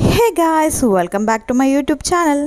hey guys welcome back to my YouTube channel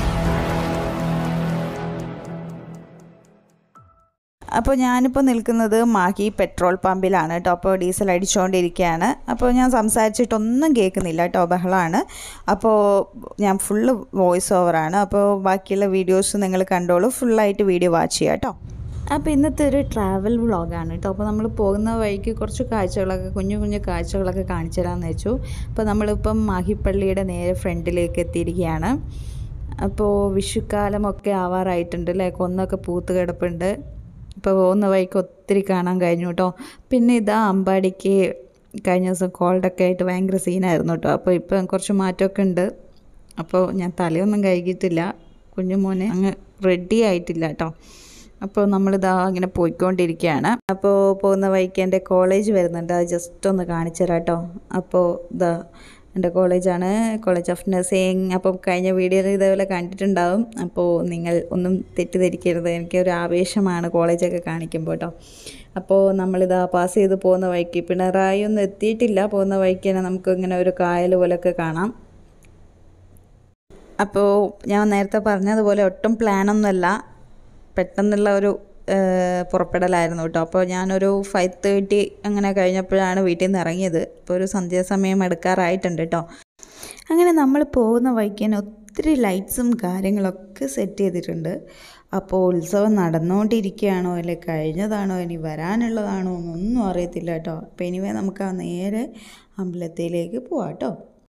അപ്പോൾ ഞാനിപ്പോൾ നിൽക്കുന്നത് മാഹി പെട്രോൾ പമ്പിലാണ് കേട്ടോ അപ്പോൾ ഡീസൽ അടിച്ചുകൊണ്ടിരിക്കുകയാണ് അപ്പോൾ ഞാൻ സംസാരിച്ചിട്ടൊന്നും കേൾക്കുന്നില്ല കേട്ടോ ബഹളമാണ് അപ്പോൾ ഞാൻ ഫുള്ള് വോയിസ് ഓവറാണ് അപ്പോൾ ബാക്കിയുള്ള വീഡിയോസ് നിങ്ങൾ കണ്ടോളൂ ഫുള്ളായിട്ട് വീഡിയോ വാച്ച് ചെയ്യാം കേട്ടോ അപ്പോൾ ഇന്നത്തെ ഒരു ട്രാവൽ വ്ളോഗാണ് കേട്ടോ അപ്പോൾ നമ്മൾ പോകുന്ന വഴിക്ക് കുറച്ച് കാഴ്ചകളൊക്കെ കുഞ്ഞു കുഞ്ഞു കാഴ്ചകളൊക്കെ കാണിച്ചു തരാമെന്ന് വെച്ചു അപ്പോൾ നമ്മളിപ്പം മാഹിപ്പള്ളിയുടെ നേരെ ഫ്രണ്ടിലേക്ക് എത്തിയിരിക്കുകയാണ് അപ്പോൾ വിഷുക്കാലമൊക്കെ ആവാറായിട്ടുണ്ട് അല്ലേ കൊന്നൊക്കെ പൂത്ത് കിടപ്പുണ്ട് ഇപ്പോൾ പോകുന്ന വഴിക്ക് ഒത്തിരി കാണാൻ കഴിഞ്ഞു കേട്ടോ പിന്നെ ഇതാ അമ്പാടിക്ക് കഴിഞ്ഞ ദിവസം കോൾഡൊക്കെ ആയിട്ട് ഭയങ്കര സീനായിരുന്നു കേട്ടോ അപ്പോൾ ഇപ്പം കുറച്ച് മാറ്റമൊക്കെ ഉണ്ട് അപ്പോൾ ഞാൻ തലയൊന്നും കഴുകിയിട്ടില്ല കുഞ്ഞുമോനെ അങ്ങ് റെഡി ആയിട്ടില്ല കേട്ടോ അപ്പോൾ നമ്മളിതാ ഇങ്ങനെ പോയിക്കൊണ്ടിരിക്കുകയാണ് അപ്പോൾ പോകുന്ന വഴിക്ക് എൻ്റെ കോളേജ് വരുന്നുണ്ട് അത് ജസ്റ്റ് ഒന്ന് കാണിച്ചു തരാം കേട്ടോ അപ്പോൾ ഇതാ എൻ്റെ കോളേജാണ് കോളേജ് ഓഫ് നഴ്സിംഗ് അപ്പോൾ കഴിഞ്ഞ വീഡിയോയിൽ ഇതേപോലെ കണ്ടിട്ടുണ്ടാവും അപ്പോൾ നിങ്ങൾ ഒന്നും തെറ്റിദ്ധരിക്കരുത് എനിക്കൊരു ആവേശമാണ് കോളേജൊക്കെ കാണിക്കുമ്പോൾ കേട്ടോ അപ്പോൾ നമ്മളിതാ പാസ് ചെയ്ത് പോകുന്ന വഴിക്ക് പിണറായി ഒന്നും എത്തിയിട്ടില്ല പോകുന്ന വഴിക്ക് തന്നെ നമുക്ക് ഇങ്ങനെ ഒരു കായൽ പോലെയൊക്കെ കാണാം അപ്പോൾ ഞാൻ നേരത്തെ പറഞ്ഞതുപോലെ ഒട്ടും പ്ലാനൊന്നുമല്ല പെട്ടെന്നുള്ള ഒരു പുറപ്പെടലായിരുന്നു കേട്ടോ അപ്പോൾ ഞാനൊരു ഫൈവ് തേർട്ടി അങ്ങനെ കഴിഞ്ഞപ്പോഴാണ് വീട്ടിൽ നിന്ന് ഇറങ്ങിയത് ഇപ്പോൾ ഒരു സന്ധ്യാസമയം എടുക്കാറായിട്ടുണ്ട് കേട്ടോ അങ്ങനെ നമ്മൾ പോകുന്ന വഴിക്ക് തന്നെ ഒത്തിരി ലൈറ്റ്സും കാര്യങ്ങളൊക്കെ സെറ്റ് ചെയ്തിട്ടുണ്ട് അപ്പോൾ ഉത്സവം നടന്നുകൊണ്ടിരിക്കുകയാണോ അല്ലെ കഴിഞ്ഞതാണോ ഇനി വരാനുള്ളതാണോ എന്നൊന്നും അറിയത്തില്ല കേട്ടോ അപ്പോൾ ഇനിവേ നമുക്ക് ആ നേരെ അമ്പലത്തിലേക്ക് പോവാം കേട്ടോ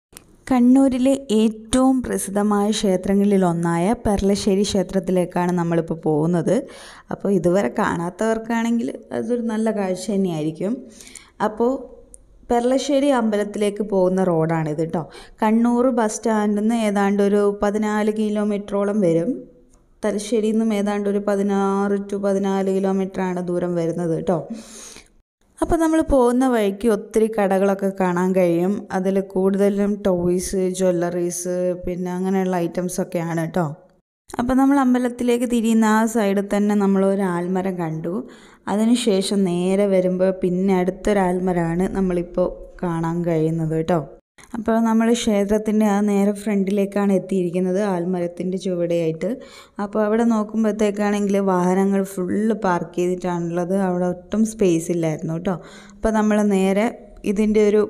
കണ്ണൂരിലെ ഏറ്റവും പ്രസിദ്ധമായ ക്ഷേത്രങ്ങളിൽ ഒന്നായ പെർലശ്ശേരി ക്ഷേത്രത്തിലേക്കാണ് നമ്മളിപ്പോൾ പോകുന്നത് അപ്പോൾ ഇതുവരെ കാണാത്തവർക്കാണെങ്കിൽ അതൊരു നല്ല കാഴ്ച തന്നെയായിരിക്കും അപ്പോൾ പെർലശ്ശേരി അമ്പലത്തിലേക്ക് പോകുന്ന റോഡാണിത് കേട്ടോ കണ്ണൂർ ബസ് സ്റ്റാൻഡിൽ നിന്ന് ഏതാണ്ട് ഒരു പതിനാല് കിലോമീറ്ററോളം വരും തലശ്ശേരിയിൽ നിന്നും ഏതാണ്ട് ഒരു പതിനാറ് ടു പതിനാല് കിലോമീറ്ററാണ് ദൂരം വരുന്നത് കേട്ടോ അപ്പോൾ നമ്മൾ പോകുന്ന വഴിക്ക് ഒത്തിരി കടകളൊക്കെ കാണാൻ കഴിയും അതിൽ കൂടുതലും ടോയ്സ് ജ്വല്ലറീസ് പിന്നെ അങ്ങനെയുള്ള ഐറ്റംസൊക്കെയാണ് കേട്ടോ അപ്പോൾ നമ്മൾ അമ്പലത്തിലേക്ക് തിരിയുന്ന ആ സൈഡിൽ തന്നെ നമ്മൾ ഒരു ആൽമരം കണ്ടു അതിനുശേഷം നേരെ വരുമ്പോൾ പിന്നെ അടുത്തൊരു ആൽമരമാണ് നമ്മളിപ്പോൾ കാണാൻ കഴിയുന്നത് കേട്ടോ അപ്പോൾ നമ്മൾ ക്ഷേത്രത്തിൻ്റെ ആ നേരെ ഫ്രണ്ടിലേക്കാണ് എത്തിയിരിക്കുന്നത് ആൽമരത്തിൻ്റെ ചുവടെയായിട്ട് അപ്പോൾ അവിടെ നോക്കുമ്പോഴത്തേക്കാണെങ്കിൽ വാഹനങ്ങൾ ഫുള്ള് പാർക്ക് ചെയ്തിട്ടാണുള്ളത് അവിടെ ഒട്ടും സ്പേസ് ഇല്ലായിരുന്നു കേട്ടോ അപ്പോൾ നമ്മൾ നേരെ ഇതിൻ്റെ ഒരു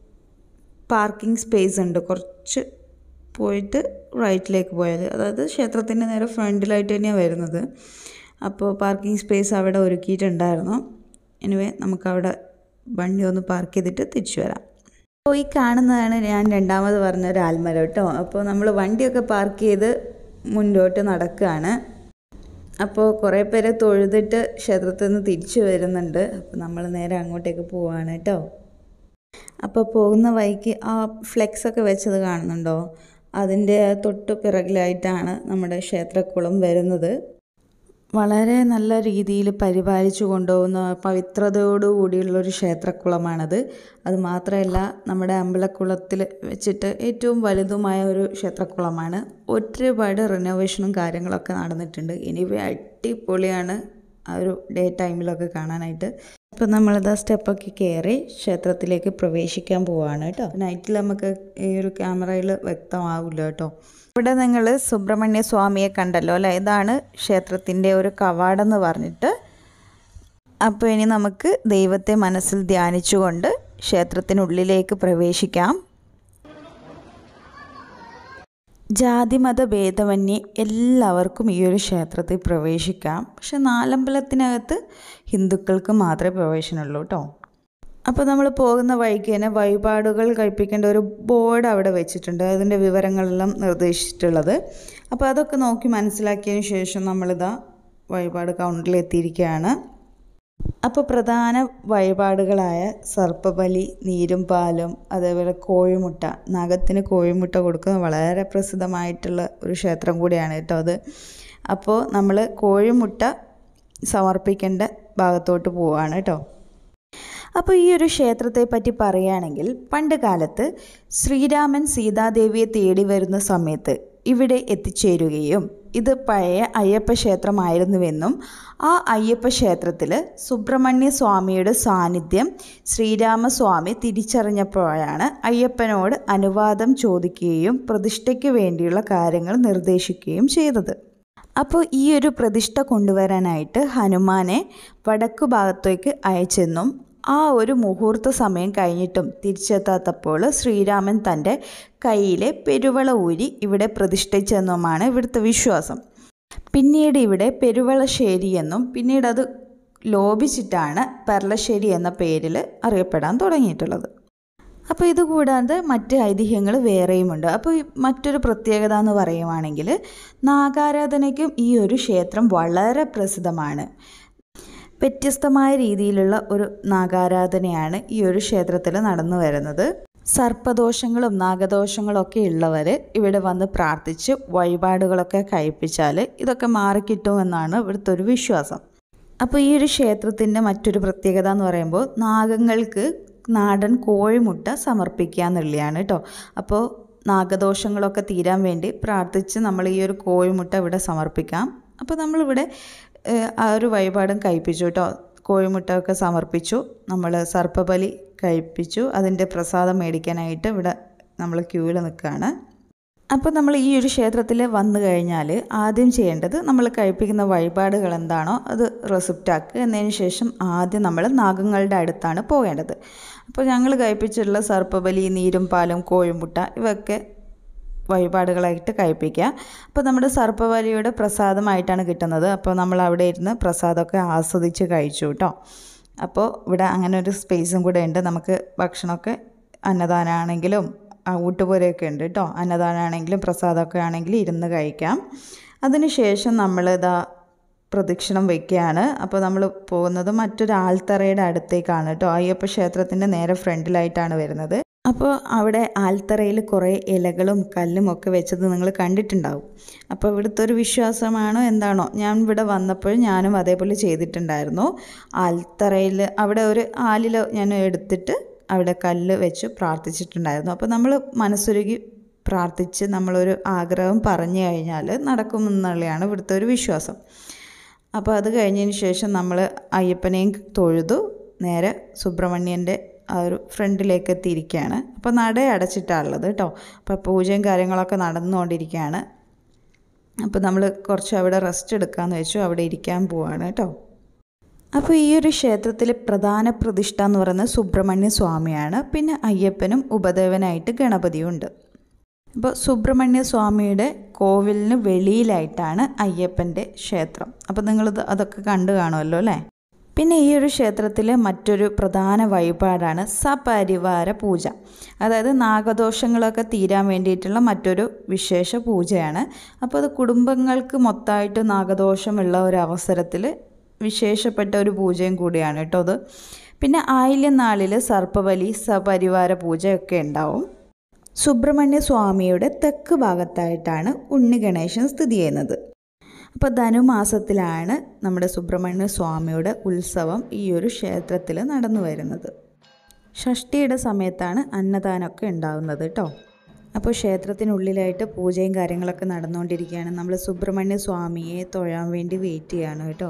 പാർക്കിംഗ് സ്പേസ് ഉണ്ട് കുറച്ച് പോയിട്ട് റൈറ്റിലേക്ക് പോയത് അതായത് ക്ഷേത്രത്തിൻ്റെ നേരെ ഫ്രണ്ടിലായിട്ട് തന്നെയാണ് വരുന്നത് അപ്പോൾ പാർക്കിംഗ് സ്പേസ് അവിടെ ഒരുക്കിയിട്ടുണ്ടായിരുന്നു എനിവേ നമുക്കവിടെ വണ്ടി ഒന്ന് പാർക്ക് ചെയ്തിട്ട് തിരിച്ചു വരാം അപ്പോൾ ഈ കാണുന്നതാണ് ഞാൻ രണ്ടാമത് പറഞ്ഞ ഒരു ആൽമരം കേട്ടോ അപ്പോൾ നമ്മൾ വണ്ടിയൊക്കെ പാർക്ക് ചെയ്ത് മുന്നോട്ട് നടക്കുകയാണ് അപ്പോൾ കുറേ പേര് തൊഴുതിട്ട് ക്ഷേത്രത്തിൽ നിന്ന് തിരിച്ചു വരുന്നുണ്ട് അപ്പോൾ നമ്മൾ നേരെ അങ്ങോട്ടേക്ക് പോവാണ് കേട്ടോ അപ്പോൾ പോകുന്ന വഴിക്ക് ആ ഫ്ലെക്സ് ഒക്കെ വെച്ചത് കാണുന്നുണ്ടോ അതിൻ്റെ തൊട്ട് പിറകിലായിട്ടാണ് നമ്മുടെ ക്ഷേത്രക്കുളം വരുന്നത് വളരെ നല്ല രീതിയിൽ പരിപാലിച്ചു കൊണ്ടുപോകുന്ന പവിത്രതയോടുകൂടിയുള്ളൊരു ക്ഷേത്രക്കുളമാണത് അത് മാത്രമല്ല നമ്മുടെ അമ്പലക്കുളത്തിൽ വെച്ചിട്ട് ഏറ്റവും വലുതുമായ ഒരു ക്ഷേത്രക്കുളമാണ് ഒരുപാട് റിനോവേഷനും കാര്യങ്ങളൊക്കെ നടന്നിട്ടുണ്ട് ഇനിവേ അടിപൊളിയാണ് ആ ഒരു ഡേ ടൈമിലൊക്കെ കാണാനായിട്ട് അപ്പോൾ നമ്മളിതാ സ്റ്റെപ്പൊക്കെ കയറി ക്ഷേത്രത്തിലേക്ക് പ്രവേശിക്കാൻ പോവാണ് കേട്ടോ നൈറ്റിൽ നമുക്ക് ഈ ഒരു ക്യാമറയിൽ വ്യക്തമാവില്ല കേട്ടോ ഇവിടെ നിങ്ങൾ സുബ്രഹ്മണ്യ സ്വാമിയെ കണ്ടല്ലോ അല്ലേ ഇതാണ് ക്ഷേത്രത്തിൻ്റെ ഒരു കവാടെന്ന് പറഞ്ഞിട്ട് അപ്പോൾ ഇനി നമുക്ക് ദൈവത്തെ മനസ്സിൽ ധ്യാനിച്ചുകൊണ്ട് ക്ഷേത്രത്തിനുള്ളിലേക്ക് പ്രവേശിക്കാം ജാതിമത ഭേദമന്യേ എല്ലാവർക്കും ഈ ഒരു ക്ഷേത്രത്തിൽ പ്രവേശിക്കാം പക്ഷെ നാലമ്പലത്തിനകത്ത് ഹിന്ദുക്കൾക്ക് മാത്രമേ പ്രവേശനമുള്ളൂ കേട്ടോ അപ്പോൾ നമ്മൾ പോകുന്ന വഴിക്ക് തന്നെ വഴിപാടുകൾ കഴിപ്പിക്കേണ്ട ഒരു ബോർഡ് അവിടെ വെച്ചിട്ടുണ്ട് അതിൻ്റെ വിവരങ്ങളെല്ലാം നിർദ്ദേശിച്ചിട്ടുള്ളത് അപ്പോൾ അതൊക്കെ നോക്കി മനസ്സിലാക്കിയതിന് ശേഷം നമ്മളിതാ വഴിപാട് കൗണ്ടറിൽ എത്തിയിരിക്കുകയാണ് അപ്പോൾ പ്രധാന വഴിപാടുകളായ സർപ്പബലി നീരും പാലും അതേപോലെ കോഴിമുട്ട നഖത്തിന് കോഴിമുട്ട കൊടുക്കുന്ന വളരെ പ്രസിദ്ധമായിട്ടുള്ള ഒരു ക്ഷേത്രം കൂടിയാണ് കേട്ടോ അത് അപ്പോൾ നമ്മൾ കോഴിമുട്ട സമർപ്പിക്കേണ്ട ഭാഗത്തോട്ട് പോവുകയാണ് കേട്ടോ അപ്പോൾ ഈ ഒരു ക്ഷേത്രത്തെ പറ്റി പറയുകയാണെങ്കിൽ പണ്ട് കാലത്ത് ശ്രീരാമൻ സീതാദേവിയെ തേടി വരുന്ന സമയത്ത് ഇവിടെ എത്തിച്ചേരുകയും ഇത് പഴയ അയ്യപ്പ ക്ഷേത്രമായിരുന്നുവെന്നും ആ അയ്യപ്പ ക്ഷേത്രത്തിൽ സുബ്രഹ്മണ്യ സ്വാമിയുടെ സാന്നിധ്യം ശ്രീരാമസ്വാമി തിരിച്ചറിഞ്ഞപ്പോഴാണ് അയ്യപ്പനോട് അനുവാദം ചോദിക്കുകയും പ്രതിഷ്ഠയ്ക്ക് വേണ്ടിയുള്ള കാര്യങ്ങൾ നിർദ്ദേശിക്കുകയും ചെയ്തത് അപ്പോൾ ഈ ഒരു പ്രതിഷ്ഠ കൊണ്ടുവരാനായിട്ട് ഹനുമാനെ വടക്കു ഭാഗത്തേക്ക് അയച്ചെന്നും ആ ഒരു മുഹൂർത്ത സമയം കഴിഞ്ഞിട്ടും തിരിച്ചെത്താത്തപ്പോൾ ശ്രീരാമൻ തൻ്റെ കയ്യിലെ പെരുവള ഊരി ഇവിടെ പ്രതിഷ്ഠിച്ചെന്നുമാണ് ഇവിടുത്തെ വിശ്വാസം പിന്നീട് ഇവിടെ പെരുവളശ്ശേരി എന്നും പിന്നീട് അത് ലോപിച്ചിട്ടാണ് പെർളശ്ശേരി എന്ന പേരിൽ അറിയപ്പെടാൻ തുടങ്ങിയിട്ടുള്ളത് അപ്പോൾ ഇതുകൂടാതെ മറ്റ് ഐതിഹ്യങ്ങൾ വേറെയുമുണ്ട് അപ്പോൾ ഈ മറ്റൊരു പ്രത്യേകത എന്ന് പറയുവാണെങ്കിൽ നാഗാരാധനയ്ക്കും ഈ ഒരു ക്ഷേത്രം വളരെ പ്രസിദ്ധമാണ് വ്യത്യസ്തമായ രീതിയിലുള്ള ഒരു നാഗാരാധനയാണ് ഈ ഒരു ക്ഷേത്രത്തിൽ നടന്നു വരുന്നത് സർപ്പദോഷങ്ങളും നാഗദോഷങ്ങളും ഒക്കെ ഉള്ളവർ ഇവിടെ വന്ന് പ്രാർത്ഥിച്ച് വഴിപാടുകളൊക്കെ കഴിപ്പിച്ചാൽ ഇതൊക്കെ മാറിക്കിട്ടുമെന്നാണ് ഇവിടുത്തെ ഒരു വിശ്വാസം അപ്പോൾ ഈ ഒരു ക്ഷേത്രത്തിൻ്റെ മറ്റൊരു പ്രത്യേകത എന്ന് പറയുമ്പോൾ നാഗങ്ങൾക്ക് നാടൻ കോഴിമുട്ട സമർപ്പിക്കുക എന്നുള്ളതാണ് കേട്ടോ അപ്പോൾ നാഗദോഷങ്ങളൊക്കെ തീരാൻ വേണ്ടി പ്രാർത്ഥിച്ച് നമ്മൾ ഈ ഒരു കോഴിമുട്ട ഇവിടെ സമർപ്പിക്കാം അപ്പോൾ നമ്മളിവിടെ ഏഹ്, ആ ഒരു വഴിപാടും കഴിപ്പിച്ചു കേട്ടോ കോഴിമുട്ട ഒക്കെ സമർപ്പിച്ചു നമ്മൾ സർപ്പബലി കഴിപ്പിച്ചു അതിൻ്റെ പ്രസാദം മേടിക്കാനായിട്ട് ഇവിടെ നമ്മൾ ക്യൂവിൽ നിൽക്കുകയാണ് അപ്പോൾ നമ്മൾ ഈ ഒരു ക്ഷേത്രത്തിൽ വന്നു കഴിഞ്ഞാൽ ആദ്യം ചെയ്യേണ്ടത് നമ്മൾ കഴിപ്പിക്കുന്ന വഴിപാടുകൾ എന്താണോ അത് റെസിപ്റ്റ് ആക്കുക എന്നതിന് ശേഷം ആദ്യം നമ്മൾ നാഗങ്ങളുടെ അടുത്താണ് പോകേണ്ടത് അപ്പോൾ ഞങ്ങൾ കഴിപ്പിച്ചിട്ടുള്ള സർപ്പബലി നീരും പാലും കോഴിമുട്ട ഇവയൊക്കെ വഴിപാടുകളായിട്ട് കഴിപ്പിക്കുക അപ്പോൾ നമ്മുടെ സർപ്പബലിയുടെ പ്രസാദമായിട്ടാണ് കിട്ടുന്നത് അപ്പോൾ നമ്മൾ അവിടെ ഇരുന്ന് പ്രസാദമൊക്കെ ആസ്വദിച്ച് കഴിച്ചു കേട്ടോ അപ്പോൾ ഇവിടെ അങ്ങനെ ഒരു സ്പേസും കൂടെ ഉണ്ട് നമുക്ക് ഭക്ഷണമൊക്കെ അന്നദാനമാണെങ്കിലും ആ, ഊട്ടുപുരയൊക്കെ ഉണ്ട് കേട്ടോ അന്നദാനമാണെങ്കിലും പ്രസാദമൊക്കെ ആണെങ്കിലും ഇരുന്ന് കഴിക്കാം അതിനുശേഷം നമ്മൾ ഇതാ പ്രദക്ഷിണം വയ്ക്കുകയാണ് അപ്പോൾ നമ്മൾ പോകുന്നത് മറ്റൊരു ആൽത്തറയുടെ അടുത്തേക്കാണ് കേട്ടോ അയ്യപ്പ ക്ഷേത്രത്തിൻ്റെ നേരെ ഫ്രണ്ടിലായിട്ടാണ് വരുന്നത് അപ്പോൾ അവിടെ ആൽത്തറയിൽ കുറേ ഇലകളും കല്ലും ഒക്കെ വെച്ചത് നിങ്ങൾ കണ്ടിട്ടുണ്ടാവും അപ്പോൾ ഇവിടുത്തെ ഒരു വിശ്വാസമാണോ എന്താണോ ഞാൻ ഇവിടെ വന്നപ്പോൾ ഞാനും അതേപോലെ ചെയ്തിട്ടുണ്ടായിരുന്നു ആൽത്തറയിൽ അവിടെ ഒരു ആലില ഞാൻ എടുത്തിട്ട് അവിടെ കല്ല് വെച്ച് പ്രാർത്ഥിച്ചിട്ടുണ്ടായിരുന്നു അപ്പോൾ നമ്മൾ മനസ്സുരുകി പ്രാർത്ഥിച്ച് നമ്മളൊരു ആഗ്രഹം പറഞ്ഞു കഴിഞ്ഞാൽ നടക്കുമെന്നുള്ളതാണ് ഇവിടുത്തെ ഒരു വിശ്വാസം അപ്പോൾ അത് കഴിഞ്ഞതിന് ശേഷം നമ്മൾ അയ്യപ്പനെയും തൊഴുതു നേരെ സുബ്രഹ്മണ്യൻ്റെ ആ ഒരു ഫ്രണ്ടിലേക്ക് എത്തിയിരിക്കുകയാണ് അപ്പോൾ നട അടച്ചിട്ടാണുള്ളത് കേട്ടോ അപ്പോൾ പൂജയും കാര്യങ്ങളൊക്കെ നടന്നുകൊണ്ടിരിക്കുകയാണ് അപ്പോൾ നമ്മൾ കുറച്ച് അവിടെ റെസ്റ്റ് എടുക്കാമെന്ന് വെച്ചു അവിടെ ഇരിക്കാൻ പോവാണ് കേട്ടോ അപ്പോൾ ഈ ഒരു ക്ഷേത്രത്തിലെ പ്രധാന പ്രതിഷ്ഠ എന്ന് പറയുന്നത് സുബ്രഹ്മണ്യ സ്വാമിയാണ് പിന്നെ അയ്യപ്പനും ഉപദേവനായിട്ട് ഗണപതിയും ഉണ്ട് അപ്പോൾ സുബ്രഹ്മണ്യ സ്വാമിയുടെ കോവിലിന് വെളിയിലായിട്ടാണ് അയ്യപ്പൻ്റെ ക്ഷേത്രം അപ്പോൾ നിങ്ങളിത് അതൊക്കെ കണ്ടു കാണുമല്ലോ അല്ലേ പിന്നെ ഈ ഒരു ക്ഷേത്രത്തിലെ മറ്റൊരു പ്രധാന വഴിപാടാണ് സപരിവാര പൂജ അതായത് നാഗദോഷങ്ങളൊക്കെ തീരാൻ വേണ്ടിയിട്ടുള്ള മറ്റൊരു വിശേഷ പൂജയാണ് അപ്പോൾ അത് കുടുംബങ്ങൾക്ക് മൊത്തമായിട്ട് നാഗദോഷമുള്ള ഒരു അവസരത്തിൽ വിശേഷപ്പെട്ട ഒരു പൂജയും കൂടിയാണ് കേട്ടോ അത് പിന്നെ ആയില്യം നാളിൽ സർപ്പബലി സപരിവാര പൂജയൊക്കെ ഉണ്ടാവും സുബ്രഹ്മണ്യ സ്വാമിയുടെ തെക്ക് ഭാഗത്തായിട്ടാണ് ഉണ്ണി ഗണേശൻ സ്ഥിതി ചെയ്യുന്നത് അപ്പോൾ ധനുമാസത്തിലാണ് നമ്മുടെ സുബ്രഹ്മണ്യ സ്വാമിയുടെ ഉത്സവം ഈ ഒരു ക്ഷേത്രത്തിൽ നടന്നു വരുന്നത് ഷഷ്ടിയുടെ സമയത്താണ് അന്നദാനമൊക്കെ ഉണ്ടാവുന്നത് കേട്ടോ അപ്പോൾ ക്ഷേത്രത്തിനുള്ളിലായിട്ട് പൂജയും കാര്യങ്ങളൊക്കെ നടന്നുകൊണ്ടിരിക്കുകയാണ് നമ്മൾ സുബ്രഹ്മണ്യ സ്വാമിയെ തൊഴാൻ വേണ്ടി വെയിറ്റ് ചെയ്യാണ് കേട്ടോ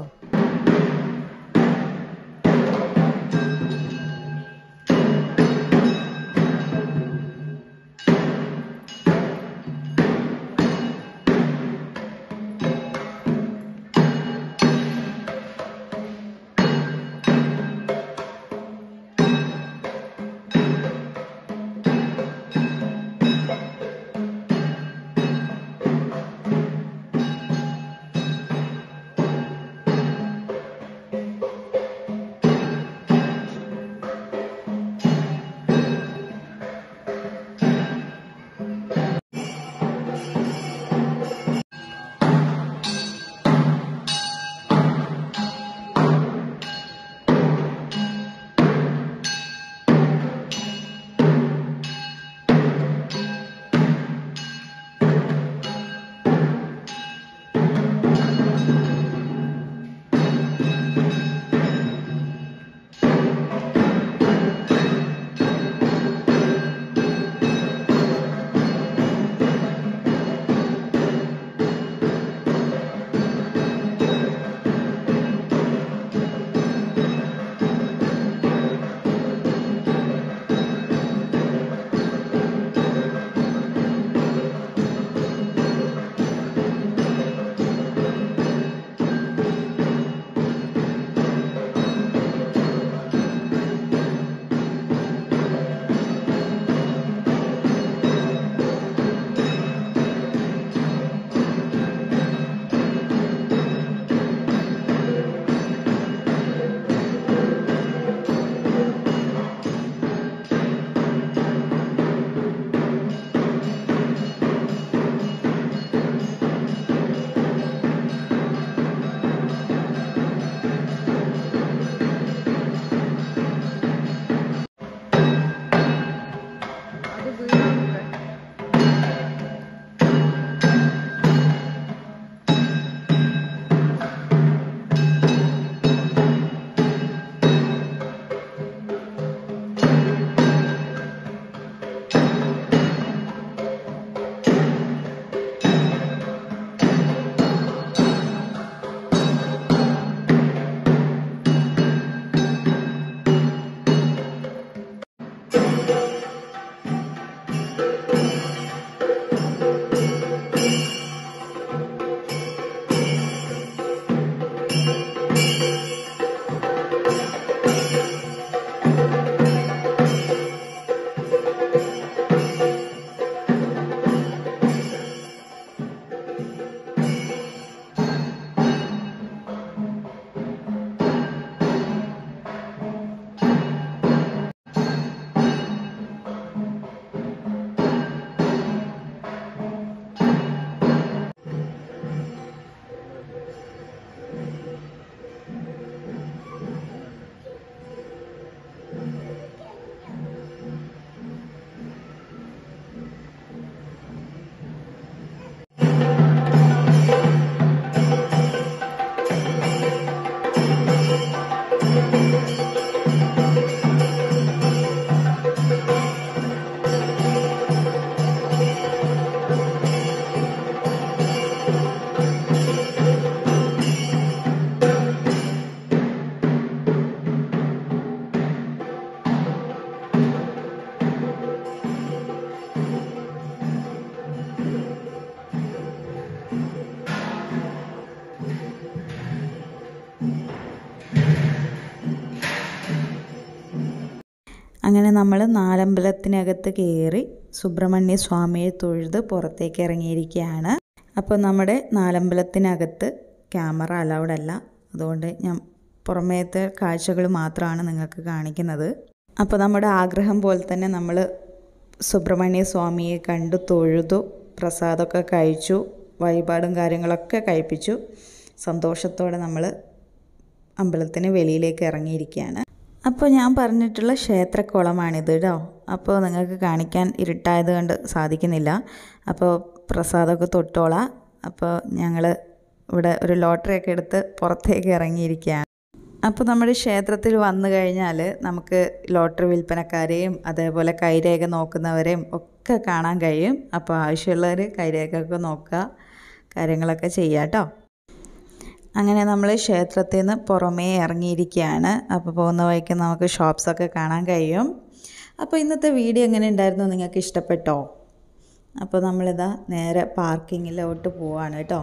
അങ്ങനെ നമ്മൾ നാലമ്പലത്തിനകത്ത് കയറി സുബ്രഹ്മണ്യ സ്വാമിയെ തൊഴുത് പുറത്തേക്ക് ഇറങ്ങിയിരിക്കുകയാണ് അപ്പോൾ നമ്മുടെ നാലമ്പലത്തിനകത്ത് ക്യാമറ അലൗഡ് അല്ല അതുകൊണ്ട് ഞാൻ പുറമേത്തെ കാഴ്ചകൾ മാത്രമാണ് നിങ്ങൾക്ക് കാണിക്കുന്നത് അപ്പോൾ നമ്മുടെ ആഗ്രഹം പോലെ തന്നെ നമ്മൾ സുബ്രഹ്മണ്യ സ്വാമിയെ കണ്ടു തൊഴുതു പ്രസാദമൊക്കെ കഴിച്ചു വഴിപാടും കാര്യങ്ങളൊക്കെ കഴിപ്പിച്ചു സന്തോഷത്തോടെ നമ്മൾ അമ്പലത്തിന് വെളിയിലേക്ക് ഇറങ്ങിയിരിക്കുകയാണ് അപ്പോൾ ഞാൻ പറഞ്ഞിട്ടുള്ള ക്ഷേത്രക്കുളമാണിത് കേട്ടോ അപ്പോൾ നിങ്ങൾക്ക് കാണിക്കാൻ ഇരുട്ടായത് കൊണ്ട് സാധിക്കുന്നില്ല അപ്പോൾ പ്രസാദമൊക്കെ തൊട്ടോളാം അപ്പോൾ ഞങ്ങൾ ഇവിടെ ഒരു ലോട്ടറിയൊക്കെ എടുത്ത് പുറത്തേക്ക് ഇറങ്ങിയിരിക്കുകയാണ് അപ്പോൾ നമ്മുടെ ക്ഷേത്രത്തിൽ വന്നു കഴിഞ്ഞാൽ നമുക്ക് ലോട്ടറി വിൽപ്പനക്കാരെയും അതേപോലെ കൈരേഖ നോക്കുന്നവരെയും ഒക്കെ കാണാൻ കഴിയും അപ്പോൾ ആവശ്യമുള്ളവർ കൈരേഖയൊക്കെ നോക്കുക കാര്യങ്ങളൊക്കെ ചെയ്യാം കേട്ടോ അങ്ങനെ നമ്മൾ ക്ഷേത്രത്തിൽ നിന്ന് പുറമേ ഇറങ്ങിയിരിക്കുകയാണ് അപ്പോൾ പോകുന്ന വഴിക്ക് നമുക്ക് ഷോപ്സൊക്കെ കാണാൻ കഴിയും അപ്പോൾ ഇന്നത്തെ വീഡിയോ എങ്ങനെ ഉണ്ടായിരുന്നു നിങ്ങൾക്ക് ഇഷ്ടപ്പെട്ടോ അപ്പോൾ നമ്മളിതാ നേരെ പാർക്കിങ്ങിലോട്ട് പോവാണ് കേട്ടോ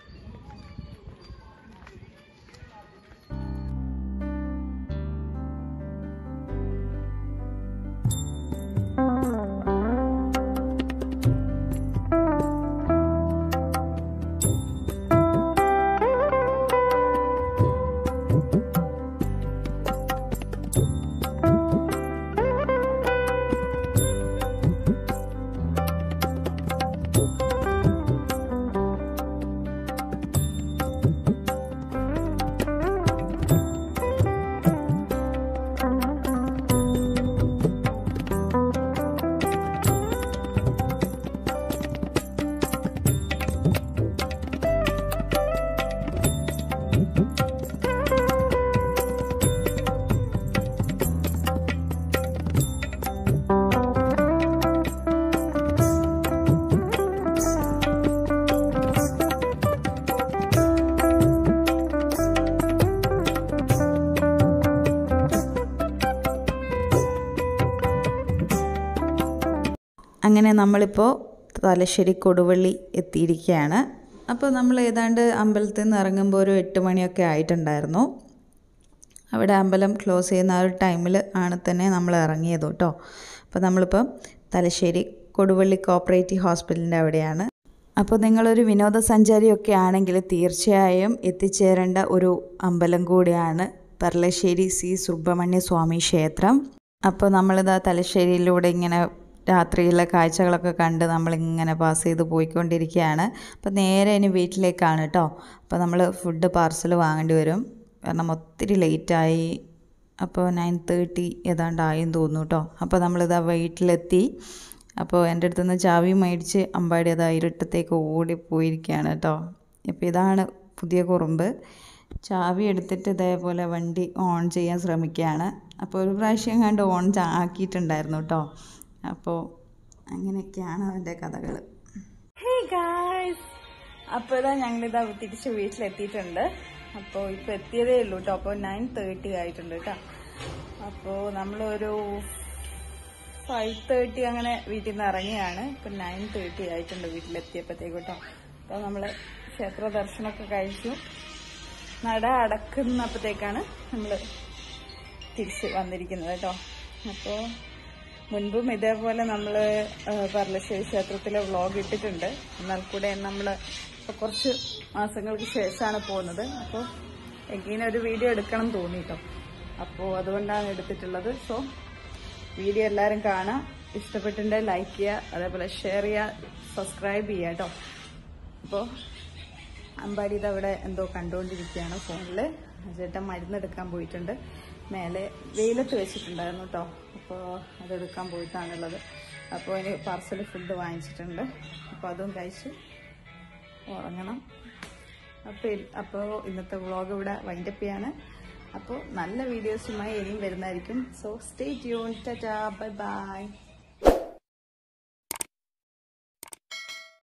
അങ്ങനെ നമ്മളിപ്പോൾ തലശ്ശേരി കൊടുവള്ളി എത്തിയിരിക്കുകയാണ് അപ്പോൾ നമ്മൾ ഏതാണ്ട് അമ്പലത്തിൽ നിന്ന് ഇറങ്ങുമ്പോൾ ഒരു എട്ട് മണിയൊക്കെ ആയിട്ടുണ്ടായിരുന്നു അവിടെ അമ്പലം ക്ലോസ് ചെയ്യുന്ന ആ ഒരു ടൈമിൽ ആണ് തന്നെ നമ്മൾ ഇറങ്ങിയത് കേട്ടോ അപ്പോൾ നമ്മളിപ്പോൾ തലശ്ശേരി കൊടുവള്ളി കോപ്പറേറ്റീവ് ഹോസ്പിറ്റലിൻ്റെ അവിടെയാണ് അപ്പോൾ നിങ്ങളൊരു വിനോദസഞ്ചാരിയൊക്കെ ആണെങ്കിൽ തീർച്ചയായും എത്തിച്ചേരേണ്ട ഒരു അമ്പലം കൂടിയാണ് പെർലശ്ശേരി സി സുബ്രഹ്മണ്യ സ്വാമി ക്ഷേത്രം അപ്പോൾ നമ്മളിതാ തലശ്ശേരിയിലൂടെ ഇങ്ങനെ രാത്രിയിലെ കാഴ്ചകളൊക്കെ കണ്ട് നമ്മളിങ്ങനെ പാസ് ചെയ്ത് പോയിക്കൊണ്ടിരിക്കുകയാണ് അപ്പോൾ നേരെ ഇനി വീട്ടിലേക്കാണ് കേട്ടോ അപ്പോൾ നമ്മൾ ഫുഡ് പാർസൽ വാങ്ങേണ്ടി വരും കാരണം ഒത്തിരി ലേറ്റായി അപ്പോൾ നയൻ തേർട്ടി ഏതാണ്ടായെന്ന് തോന്നുന്നു കേട്ടോ അപ്പോൾ നമ്മളിതാ വീട്ടിലെത്തി അപ്പോൾ എൻ്റെ അടുത്ത് നിന്ന് ചാവി മേടിച്ച് അമ്പാടി അതാ ഇരുട്ടത്തേക്ക് ഓടിപ്പോയിരിക്കുകയാണ് കേട്ടോ ഇപ്പോൾ ഇതാണ് പുതിയ കുറുമ്പ് ചാവി എടുത്തിട്ട് ഇതേപോലെ വണ്ടി ഓൺ ചെയ്യാൻ ശ്രമിക്കുകയാണ് അപ്പോൾ ഒരു പ്രാവശ്യം കണ്ട് ഓൺ ആക്കിയിട്ടുണ്ടായിരുന്നു കേട്ടോ അപ്പോൾ അങ്ങനെയൊക്കെയാണ് അവൻ്റെ കഥകൾ ഹേ ഗായ്സ് അപ്പോൾ ഇതാ ഞങ്ങളിതാ തിരിച്ച് വീട്ടിലെത്തിയിട്ടുണ്ട് അപ്പോൾ ഇപ്പോൾ എത്തിയതേ ഉള്ളൂ കേട്ടോ അപ്പോൾ നയൻ തേർട്ടി ആയിട്ടുണ്ട് കേട്ടോ അപ്പോൾ നമ്മളൊരു ഫൈവ് തേർട്ടി അങ്ങനെ വീട്ടിൽ നിന്ന് ഇറങ്ങിയാണ് ഇപ്പം നയൻ തേർട്ടി ആയിട്ടുണ്ട് വീട്ടിലെത്തിയപ്പോഴത്തേക്ക് കേട്ടോ അപ്പോൾ നമ്മൾ ക്ഷേത്ര ദർശനമൊക്കെ കഴിച്ചു നട അടക്കുന്നപ്പോഴത്തേക്കാണ് നമ്മൾ തിരിച്ച് വന്നിരിക്കുന്നത് കേട്ടോ അപ്പോൾ മുൻപും ഇതേപോലെ നമ്മൾ പറലശ്ശേരി ക്ഷേത്രത്തിലെ വ്ളോഗ് ഇട്ടിട്ടുണ്ട് എന്നാൽ കൂടെ നമ്മൾ ഇപ്പോൾ കുറച്ച് മാസങ്ങൾക്ക് ശേഷമാണ് പോകുന്നത് അപ്പോൾ എങ്ങനെ ഒരു വീഡിയോ എടുക്കണം തോന്നി കേട്ടോ അപ്പോൾ അതുകൊണ്ടാണ് എടുത്തിട്ടുള്ളത് സോ വീഡിയോ എല്ലാവരും കാണാം ഇഷ്ടപ്പെട്ടിട്ടുണ്ടെങ്കിൽ ലൈക്ക് ചെയ്യുക അതേപോലെ ഷെയർ ചെയ്യുക സബ്സ്ക്രൈബ് ചെയ്യുക കേട്ടോ അപ്പോൾ അമ്പാടി ഇത് അവിടെ എന്തോ കണ്ടുകൊണ്ടിരിക്കുകയാണ് ഫോണിൽ ചേട്ടൻ മരുന്നെടുക്കാൻ പോയിട്ടുണ്ട് മേലെ വെയിലത്ത് വെച്ചിട്ടുണ്ടായിരുന്നു കേട്ടോ അപ്പോൾ അതെടുക്കാൻ പോയിട്ടാണുള്ളത് അപ്പോൾ ഇനി പാർസൽ ഫുഡ് വാങ്ങിച്ചിട്ടുണ്ട് അപ്പോൾ അതും കഴിച്ച് ഉറങ്ങണം അപ്പോൾ അപ്പോൾ ഇന്നത്തെ വ്ളോഗ് ഇവിടെ വൈൻഡപ്പ് ചെയ്യാണ് അപ്പോൾ നല്ല വീഡിയോസുമായി ഇനിയും വരുന്നതായിരിക്കും so stay tune tata bye by